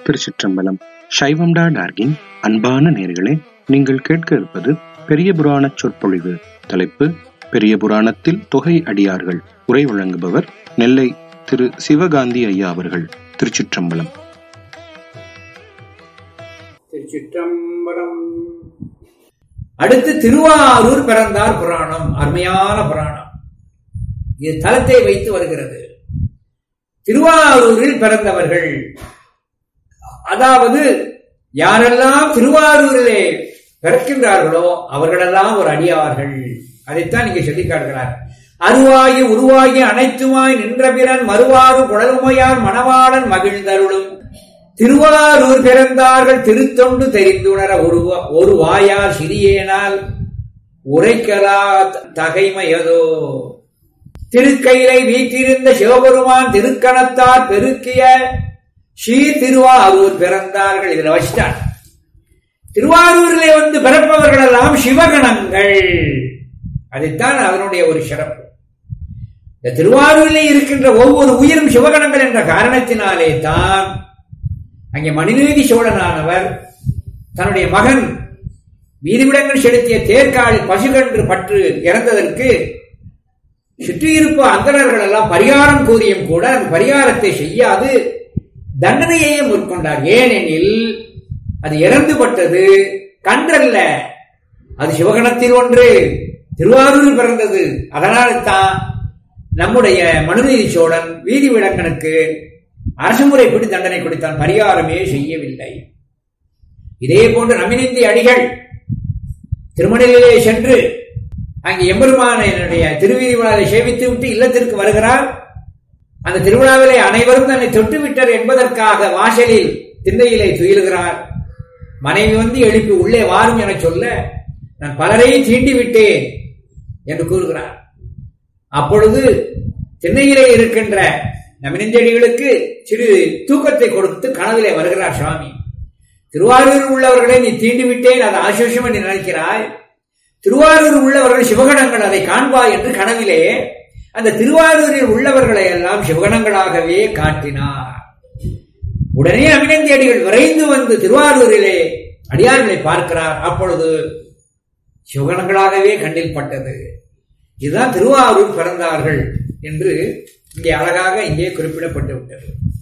திருச்சிற்றம்பலம் சைவம்டா டார்கின் அன்பான நேர்களே நீங்கள் கேட்க இருப்பது பெரிய புராண சொற்பொழிவு தலைப்பு பெரிய புராணத்தில் தொகை அடியார்கள் உரை வழங்குபவர் நெல்லை திரு சிவகாந்தி ஐயா அவர்கள் திருச்சிற்றம்பலம் திருச்சிற்றம்பலம் அடுத்து திருவாரூர் பிறந்தார் புராணம் அருமையான புராணம் இது தலத்தை வைத்து வருகிறது திருவாரூரில் பிறந்தவர்கள் அதாவது யாரெல்லாம் திருவாரூரிலே பிறக்கின்றார்களோ அவர்களெல்லாம் ஒரு அடியார்கள் அதைத்தான் இங்கே சொல்லி காட்டுகிறார் அருவாகி உருவாகி அனைத்துமாய் நின்ற பிறன் மறுவாறு குழலுமையார் மணவாளன் மகிழ்ந்தருளும் திருவாரூர் பிறந்தார்கள் திருத்தொண்டு தெரிந்துணர ஒரு ஒரு வாயார் சிறியேனால் உரைக்கலா தகைமையதோ திருக்கையிலை வீற்றிருந்த சிவபெருமான் திருக்கணத்தார் பெருக்கிய ஸ்ரீ திருவாரூர் பிறந்தார்கள் இதுல வச்சிட்டார் திருவாரூரிலே வந்து பிறப்பவர்கள் எல்லாம் சிவகணங்கள் அதைத்தான் அதனுடைய ஒரு சிறப்பு இந்த திருவாரூரிலே இருக்கின்ற ஒவ்வொரு உயிரும் சிவகணங்கள் என்ற காரணத்தினாலே தான் அங்கே மணிநீதி சோழனானவர் தன்னுடைய மகன் வீதிவிடங்கள் செலுத்திய தேர்காலில் பசுகன்று பற்று இறந்ததற்கு சுற்றியிருப்பு அந்தணர்கள் எல்லாம் பரிகாரம் கூறியும் கூட அந்த பரிகாரத்தை செய்யாது தண்டனையையே மேற்கொண்டார் ஏனெனில் அது இறந்துபட்டது கன்றல்ல அது சிவகணத்தில் ஒன்று திருவாரூரில் பிறந்தது அதனால தான் நம்முடைய மனுநீதி சோழன் வீதி விளங்கனுக்கு அரசுமுறைப்படி தண்டனை கொடுத்தான் பரிகாரமே செய்யவில்லை இதே போன்று நமினிந்தி அடிகள் திருமணிலே சென்று அங்கே எம்பெருமானுடைய திருவிழாவை சேவித்து விட்டு இல்லத்திற்கு வருகிறார் அந்த திருவிழாவிலே அனைவரும் தன்னை தொட்டு விட்டார் என்பதற்காக வாசலில் திண்ணையிலே துயிலுகிறார் மனைவி வந்து எழுப்பி உள்ளே வாரும் என சொல்ல நான் பலரையும் தீண்டி விட்டேன் என்று கூறுகிறார் அப்பொழுது திண்ணையிலே இருக்கின்ற நமினஞ்செடிகளுக்கு சிறு தூக்கத்தை கொடுத்து கனவிலே வருகிறார் சுவாமி திருவாரூரில் உள்ளவர்களை நீ தீண்டி விட்டேன் அது ஆசோஷம் என்று நினைக்கிறாய் திருவாரூர் உள்ளவர்கள் சிவகணங்கள் அதை காண்பாய் என்று கனவிலே அந்த திருவாரூரில் உள்ளவர்களை எல்லாம் சிவகணங்களாகவே காட்டினார் உடனே அமினந்தியடிகள் விரைந்து வந்து திருவாரூரிலே அடியார்களை பார்க்கிறார் அப்பொழுது சிவகணங்களாகவே கண்ணில் பட்டது இதுதான் திருவாரூர் பிறந்தார்கள் என்று இங்கே அழகாக இங்கே குறிப்பிடப்பட்டு விட்டது